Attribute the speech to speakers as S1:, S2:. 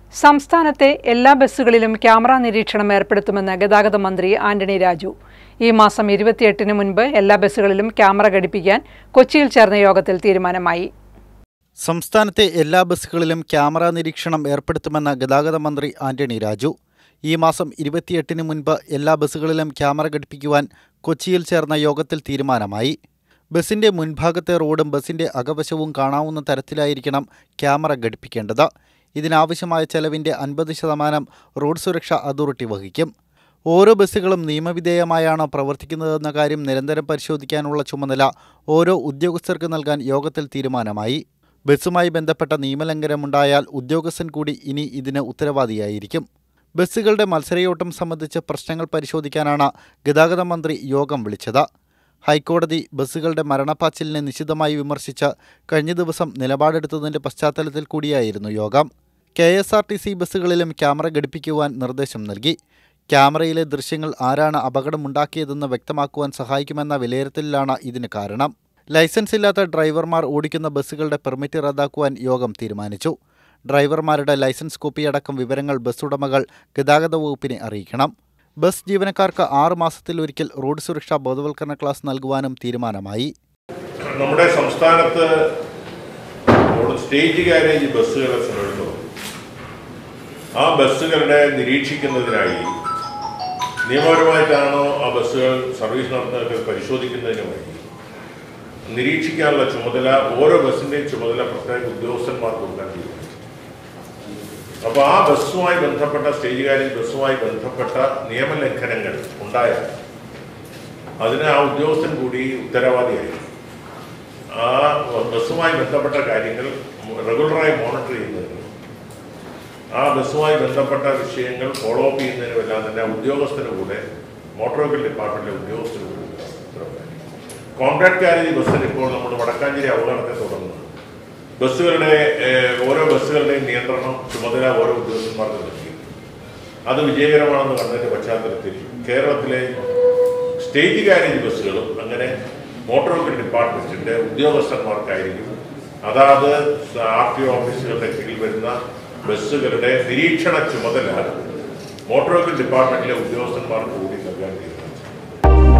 S1: സംസ്ഥാനത്തെ എല്ലാ ബസ്സുകളിലും ക്യാമറ നിരീക്ഷണം ഏർപ്പെടുത്തുമെന്ന് ഗതാഗത മന്ത്രി ആന്റണി രാജു ഈ മാസം ഇരുപത്തിയെട്ടിന് മുൻപ് എല്ലാ ബസ്സുകളിലും ക്യാമറ ഘടിപ്പിക്കാൻ കൊച്ചിയിൽ ചേർന്ന യോഗത്തിൽ തീരുമാനമായി
S2: സംസ്ഥാനത്തെ എല്ലാ ബസ്സുകളിലും ക്യാമറ നിരീക്ഷണം ഏർപ്പെടുത്തുമെന്ന് ഗതാഗത മന്ത്രി ആന്റണി രാജു ഈ മാസം ഇരുപത്തിയെട്ടിന് മുൻപ് എല്ലാ ബസ്സുകളിലും ക്യാമറ ഘടിപ്പിക്കുവാൻ കൊച്ചിയിൽ ചേർന്ന യോഗത്തിൽ തീരുമാനമായി ബസിന്റെ മുൻഭാഗത്തെ റോഡും ബസിന്റെ അകവശവും കാണാവുന്ന തരത്തിലായിരിക്കണം ക്യാമറ ഘടിപ്പിക്കേണ്ടത് ഇതിനാവശ്യമായ ചെലവിന്റെ അൻപത് ശതമാനം റോഡ് സുരക്ഷാ അതോറിറ്റി വഹിക്കും ഓരോ ബസ്സുകളും നിയമവിധേയമായാണ് പ്രവർത്തിക്കുന്നതെന്ന കാര്യം നിരന്തരം പരിശോധിക്കാനുള്ള ചുമതല ഓരോ ഉദ്യോഗസ്ഥർക്ക് നൽകാൻ യോഗത്തിൽ തീരുമാനമായി ബസ്സുമായി ബന്ധപ്പെട്ട നിയമലംഘനമുണ്ടായാൽ ഉദ്യോഗസ്ഥൻ കൂടി ഇനി ഇതിന് ഉത്തരവാദിയായിരിക്കും ബസ്സുകളുടെ മത്സരയോട്ടം സംബന്ധിച്ച് പ്രശ്നങ്ങൾ പരിശോധിക്കാനാണ് ഗതാഗത മന്ത്രി യോഗം വിളിച്ചത് ഹൈക്കോടതി ബസ്സുകളുടെ മരണപ്പാച്ചിലിനെ നിശിതമായി വിമർശിച്ച് കഴിഞ്ഞ ദിവസം നിലപാടെടുത്തതിന്റെ പശ്ചാത്തലത്തിൽ കൂടിയായിരുന്നു യോഗം K S R T C ബസ്സുകളിലും ക്യാമറ ഘടിപ്പിക്കുവാൻ നിർദ്ദേശം നൽകി ക്യാമറയിലെ ദൃശ്യങ്ങൾ ആരാണ് അപകടമുണ്ടാക്കിയതെന്ന് വ്യക്തമാക്കുവാൻ സഹായിക്കുമെന്ന വിലയിരുത്തലിലാണ് ഇതിന് കാരണം ലൈസൻസ് ഇല്ലാത്ത ഡ്രൈവർമാർ ഓടിക്കുന്ന ബസ്സുകളുടെ പെർമിറ്റ് റദ്ദാക്കുവാൻ യോഗം തീരുമാനിച്ചു ഡ്രൈവർമാരുടെ ലൈസൻസ് കോപ്പിയടക്കം വിവരങ്ങൾ ബസ് ഉടമകൾ ഗതാഗത വകുപ്പിനെ അറിയിക്കണം ബസ് ജീവനക്കാർക്ക് ആറ് മാസത്തിലൊരിക്കൽ റോഡ് സുരക്ഷാ ബോധവൽക്കരണ ക്ലാസ് നൽകുവാനും തീരുമാനമായി
S3: നമ്മുടെ സംസ്ഥാനത്ത് സ്റ്റേജ് ഗാരേജ് ബസ്സുകളെ സംബന്ധിച്ചു ആ ബസ്സുകളുടെ നിരീക്ഷിക്കുന്നതിനായി നിയമപരമായിട്ടാണോ ആ ബസ്സുകൾ സർവീസ് നടത്തുന്നതൊക്കെ പരിശോധിക്കുന്നതിനുമായി നിരീക്ഷിക്കാനുള്ള ചുമതല ഓരോ ബസ്സിന്റെയും ചുമതല പ്രത്യേക ഉദ്യോഗസ്ഥന്മാർക്ക് കൊടുക്കാൻ തീരുമാനിച്ചു അപ്പോൾ ആ ബസ്സുമായി ബന്ധപ്പെട്ട സ്റ്റേജ് ഗാരേജ് ബസ്സുമായി ബന്ധപ്പെട്ട നിയമലംഘനങ്ങൾ ഉണ്ടായാൽ അതിന് ആ ഉദ്യോഗസ്ഥൻ കൂടി ഉത്തരവാദിയായി ആ ബസ്സുമായി ബന്ധപ്പെട്ട കാര്യങ്ങൾ റെഗുലറായി മോണിറ്റർ ചെയ്യുന്നതിനും ആ ബസ്സുമായി ബന്ധപ്പെട്ട വിഷയങ്ങൾ ഫോളോ അപ്പ് ചെയ്യുന്നതിനും എല്ലാം തന്നെ ഉദ്യോഗസ്ഥന് കൂടെ മോട്ടോർ വെഹിക്കിൾ ഡിപ്പാർട്ട്മെന്റിലെ ഉദ്യോഗസ്ഥന് കൂടെ ഉത്തരവാദിത്തം. കോൺട്രാക്ട് കാരേജ് ബസ്സിന് ഇപ്പോൾ നമ്മൾ വടക്കാഞ്ചേരി അവഗണത്തെ തുടർന്ന് ബസ്സുകളുടെ ഏഹ്, ഓരോ ബസ്സുകളുടെയും നിയന്ത്രണം ചുമതല ഓരോ ഉദ്യോഗസ്ഥന്മാർക്ക് നൽകി അത് വിജയകരമാണെന്ന് കണ്ടതിന്റെ പശ്ചാത്തലത്തിൽ കേരളത്തിലെ സ്റ്റേറ്റ് കാരേജ് ബസ്സുകളും അങ്ങനെ മോട്ടോർ വെഹിക്കിൾ ഡിപ്പാർട്ട്മെന്റിന്റെ ഉദ്യോഗസ്ഥന്മാർക്കായിരിക്കും അതാത് ആർ ടി ഓഫീസുകളുടെ കീഴിൽ വരുന്ന ബസ്സുകളുടെ നിരീക്ഷണ ചുമതല മോട്ടോർ വെഹിക്കിൾ ഡിപ്പാർട്ട്മെന്റിലെ ഉദ്യോഗസ്ഥന്മാർക്ക് കൂടി നൽകാൻ തീരുമാനിച്ചു